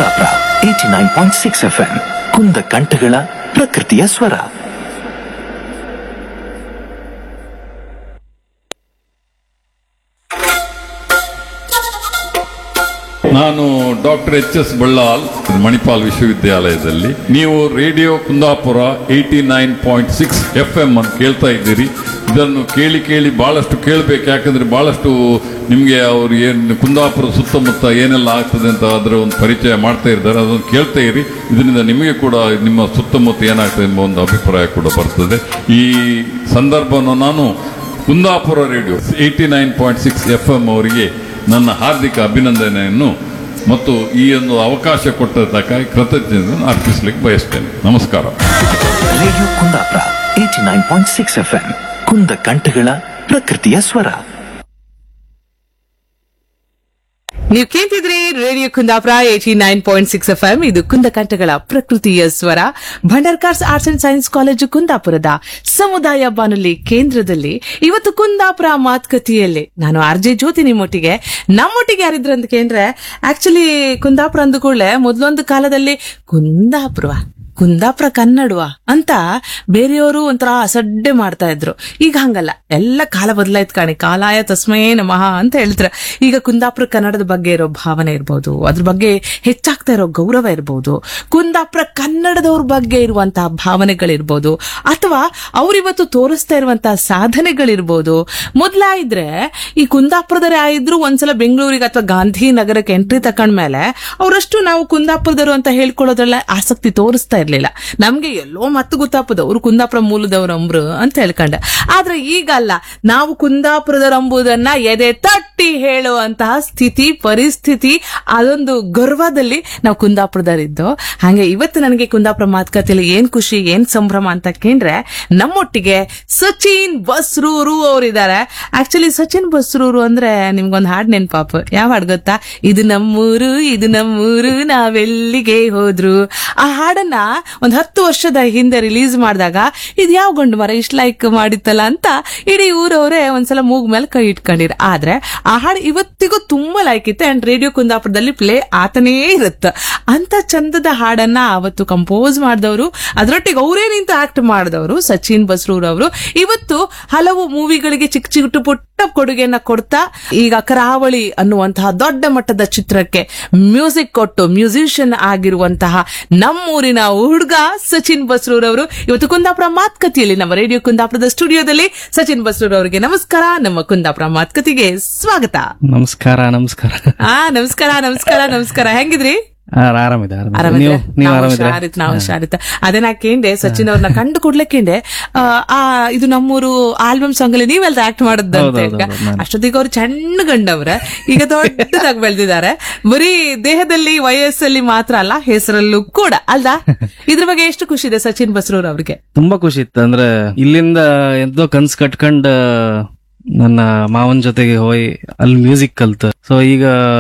Kundapura eighty nine point six F M ಕುಂದ ಕಂಠಗಳ ಪ್ರಕೃತಿಯ ಸ್ವರ ನಾನು doctor H S Ballal Manipal ವಿಶ್ವವಿದ್ಯಾಲಯದಲ್ಲಿ ನೀವು radio Kundapura eighty nine point six F M ಅನ್ನು ಕೇಳ್ತಾ ಇದ್ದೀರಿ ಇದನ್ನು ಕೇಳಿ ಕೇಳಿ ಬಹಳಷ್ಟು ಕೇಳಬೇಕು ಯಾಕಂದ್ರೆ ಬಹಳಷ್ಟು ನಿಮಗೆ ಅವ್ರು ಏನು ಕುಂದಾಪುರ ಸುತ್ತಮುತ್ತ ಏನೆಲ್ಲ ಆಗ್ತದೆ ಅಂತ ಅದರ ಒಂದು ಪರಿಚಯ ಮಾಡ್ತಾ ಇದ್ದಾರೆ ಅದನ್ನು ಕೇಳ್ತಾ ಇರಿ ಇದರಿಂದ ನಿಮಗೆ ಕೂಡ ನಿಮ್ಮ ಸುತ್ತಮುತ್ತ ಏನಾಗ್ತದೆ ಎಂಬ ಒಂದು ಅಭಿಪ್ರಾಯ ಕೂಡ ಬರ್ತದೆ ಈ ಸಂದರ್ಭವನ್ನು ನಾನು Kundapura radio eighty nine point six F M ಅವರಿಗೆ ನನ್ನ ಹಾರ್ದಿಕ ಅಭಿನಂದನೆಯನ್ನು ಮತ್ತು ಈ ಒಂದು ಅವಕಾಶ ಕೊಟ್ಟದ್ದಕ್ಕಾಗಿ ಕೃತಜ್ಞತೆಯನ್ನು ಅರ್ಪಿಸಲಿಕ್ಕೆ ಬಯಸ್ತೇನೆ ನಮಸ್ಕಾರ radio Kundapura eighty nine point six F M ಕುಂದ ಕಂಠಗಳ ಪ್ರಕೃತಿಯ ಸ್ವರ ನೀವು ಕೇಳ್ತಿದ್ರಿ radio Kundapura eighty nine point six F M ಇದು ಕುಂದಕಂಠಗಳ ಪ್ರಕೃತಿಯ ಸ್ವರ Bhandarkars arts and science college ಕುಂದಾಪುರದ ಸಮುದಾಯ ಬಾನುಲಿ ಕೇಂದ್ರದಲ್ಲಿ ಇವತ್ತು ಕುಂದಾಪುರ ಮಾತುಕತೆಯಲ್ಲಿ ನಾನು ಆರ್ ಜೆ ಜ್ಯೋತಿ ನಿಮ್ಮೊಟ್ಟಿಗೆ ನಮ್ಮೊಟ್ಟಿಗೆ ಯಾರಿದ್ರು ಅಂತ ಕೇಂದ್ರೆ ಆಕ್ಚುಲಿ ಕುಂದಾಪುರ ಅಂದ ಕೂಡಲೇ ಮೊದಲೊಂದು ಕಾಲದಲ್ಲಿ ಕುಂದಾಪುರ ಕುಂದಾಪುರ ಕನ್ನಡವಾ ಅಂತ ಬೇರೆಯವರು ಒಂಥರ ಅಸಡ್ಡೆ ಮಾಡ್ತಾ ಇದ್ರು ಈಗ ಹಂಗಲ್ಲ ಎಲ್ಲ ಕಾಲ ಬದಲಾಯ್ತು ಕಾಣಿ ಕಾಲಾಯ ತಸ್ಮೇ ನಮಃ ಅಂತ ಹೇಳ್ತಾರೆ ಈಗ ಕುಂದಾಪುರ ಕನ್ನಡದ ಬಗ್ಗೆ ಇರೋ ಭಾವನೆ ಇರ್ಬೋದು ಅದ್ರ ಬಗ್ಗೆ ಹೆಚ್ಚಾಗ್ತಾ ಇರೋ ಗೌರವ ಇರ್ಬೋದು ಕುಂದಾಪುರ ಕನ್ನಡದವ್ರ ಬಗ್ಗೆ ಇರುವಂತಹ ಭಾವನೆಗಳಿರ್ಬೋದು ಅಥವಾ ಅವರಿವತ್ತು ತೋರಿಸ್ತಾ ಇರುವಂತಹ ಸಾಧನೆಗಳಿರ್ಬೋದು ಮೊದ್ಲ ಇದ್ರೆ ಈ ಕುಂದಾಪುರದವರೇ ಆಯಿದ್ರು ಒಂದ್ಸಲ ಬೆಂಗಳೂರಿಗೆ ಅಥವಾ ಗಾಂಧಿ ನಗರಕ್ಕೆ ಎಂಟ್ರಿ ತಕೊಂಡ್ಮೇಲೆ ಅವರಷ್ಟು ನಾವು ಕುಂದಾಪುರದವರು ಅಂತ ಹೇಳ್ಕೊಳ್ಳೋದ್ರಲ್ಲ ಆಸಕ್ತಿ ತೋರಿಸ್ತಾ ಇರ್ಲಿಲ್ಲ ನಮ್ಗೆ ಎಲ್ಲೋ ಮತ್ತೆ ಗೊತ್ತಾಪದ ಅವ್ರು ಕುಂದಾಪುರ ಮೂಲದವ್ರಂಬ್ರು ಅಂತ ಹೇಳ್ಕೊಂಡೆ ಆದ್ರೆ ಈಗ ಅಲ್ಲ ನಾವು ಕುಂದಾಪುರದವರಂಬುದನ್ನ ಎದೆ ತಟ್ಟಿ ಹೇಳುವಂತಹ ಸ್ಥಿತಿ ಪರಿಸ್ಥಿತಿ ಅದೊಂದು ಗರ್ವದಲ್ಲಿ ನಾವು ಕುಂದಾಪುರದವರಿದ್ದು ಹಾಗೆ ಇವತ್ತು ನನಗೆ ಕುಂದಾಪುರ ಮಾತುಕತೆಯಲ್ಲಿ ಏನ್ ಖುಷಿ ಏನ್ ಸಂಭ್ರಮ ಅಂತ ಕೇಂದ್ರೆ ನಮ್ಮೊಟ್ಟಿಗೆ ಸಚಿನ್ ಬಸ್ರೂರು ಅವರಿದ್ದಾರೆ ಆಕ್ಚುಲಿ ಸಚಿನ್ ಬಸ್ರೂರು ಅಂದ್ರೆ ನಿಮ್ಗೊಂದು ಹಾಡ್ ನೆನ್ಪಾಪ ಯಾವ ಹಾಡ್ ಗೊತ್ತಾ ಇದು ನಮ್ಮೂರು ಇದು ನಮ್ಮೂರು ನಾವೆಲ್ಲಿಗೆ ಹೋದ್ರು ಆ ಹಾಡನ್ನ ಒಂದ್ ಹತ್ತು ವರ್ಷದ ಹಿಂದೆ ರಿಲೀಸ್ ಮಾಡಿದಾಗ ಇದು ಯಾವ ಗಂಡು ಮರ ಇಷ್ಟ ಲೈಕ್ ಮಾಡಿತ್ತಲ್ಲ ಅಂತ ಇಡೀ ಊರವರೇ ಒಂದ್ಸಲ ಮೂಗ್ ಮೇಲೆ ಕೈ ಇಟ್ಕೊಂಡಿರ ಆದ್ರೆ ಆ ಹಾಡು ಇವತ್ತಿಗೂ ತುಂಬಾ ಲೈಕ್ ಇತ್ತು ಅಂಡ್ ರೇಡಿಯೋ ಕುಂದಾಪುರದಲ್ಲಿ ಪ್ಲೇ ಆತನೇ ಇರುತ್ತೆ ಅಂತ ಚಂದದ ಹಾಡನ್ನ ಅವತ್ತು ಕಂಪೋಸ್ ಮಾಡಿದವರು ಅದರೊಟ್ಟಿಗೆ ಅವರೇ ನಿಂತು ಆಕ್ಟ್ ಮಾಡಿದವರು ಸಚಿನ್ ಬಸ್ರೂರ್ ಅವರು ಇವತ್ತು ಹಲವು ಮೂವಿಗಳಿಗೆ ಚಿಕ್ಕ ಚಿಕ್ಕ ಪುಟ್ಟ ಕೊಡುಗೆಯನ್ನ ಕೊಡ್ತಾ ಈಗ ಕರಾವಳಿ ಅನ್ನುವಂತಹ ದೊಡ್ಡ ಮಟ್ಟದ ಚಿತ್ರಕ್ಕೆ ಮ್ಯೂಸಿಕ್ ಕೊಟ್ಟು ಮ್ಯೂಸಿಷಿಯನ್ ಆಗಿರುವಂತಹ ನಮ್ಮೂರಿನ ಹುಡುಗ ಸಚಿನ್ ಬಸ್ರೂರ್ ಅವರು ಇವತ್ತು ಕುಂದಾಪುರ ಮಾತುಕತೆಯಲ್ಲಿ ನಮ್ಮ ರೇಡಿಯೋ ಕುಂದಾಪುರದ ಸ್ಟುಡಿಯೋದಲ್ಲಿ ಸಚಿನ್ ಬಸ್ರೂರ್ ಅವರಿಗೆ ನಮಸ್ಕಾರ ನಮ್ಮ ಕುಂದಾಪುರ ಮಾತುಕತೆಗೆ ಸ್ವಾಗತ ನಮಸ್ಕಾರ ನಮಸ್ಕಾರ ಆ ನಮಸ್ಕಾರ ನಮಸ್ಕಾರ ನಮಸ್ಕಾರ ಹೆಂಗಿದ್ರಿ ಆ, ಆರಾಮಿದೆ ಆರಾಮಿದೆ ಆರಾಮಿದ್ರೆ? ನೀವು ನೀವು ನಾವು ಆರಾಮಿದ್ರೆ ಹುಷಾರಿತ್ತು, ನಾವು ಹುಷಾರಿತ್ತು. ಅದೇ ನಾ ಕೇಂಡೆ ಸಚಿನ್ ಅವ್ರನ್ನ ಕಂಡು ಕೂಡ್ಲೆ ಕೇಂಡೆ ಆ, ಆ ಇದು ನಮ್ಮೂರು ಆಲ್ಬಮ್ ಸಾಂಗ್ ಅಲ್ಲಿ ನೀವೆಲ್ಲ ಆಕ್ಟ್ ಮಾಡದ್ದಂತೆ ಹೌದು, ಹೌದು, ಹೌದು, ನಾನು. ಅಷ್ಟೊತ್ತಿಗೆ ಅವ್ರು ಸಣ್ಣ ಗಂಡವ್ರ ಈಗ ದೊಡ್ಡದಾಗಿ ಬೆಳೆದಿದ್ದಾರೆ ಬರೀ ದೇಹದಲ್ಲಿ ವಯಸ್ಸಲ್ಲಿ ಮಾತ್ರ ಅಲ್ಲ ಹೆಸರಲ್ಲೂ ಕೂಡ ಅಲ್ದಾ ಇದ್ರ ಬಗ್ಗೆ ಎಷ್ಟು ಖುಷಿ ಇದೆ ಸಚಿನ್ ಬಸ್ರೂರ್ ಅವ್ರಿಗೆ ತುಂಬಾ ಖುಷಿ ಇತ್ತು ಅಂದ್ರೆ ಇಲ್ಲಿಂದ ಎಂತೋ ಕನ್ಸ್ ಕಟ್ಕೊಂಡ್ ನನ್ನ ಮಾವನ್ ಜೊತೆಗೆ ಹೋಗಿ ಅಲ್ಲಿ ಮ್ಯೂಸಿಕ್ ಕಲ್ತು ಸೊ ಈಗ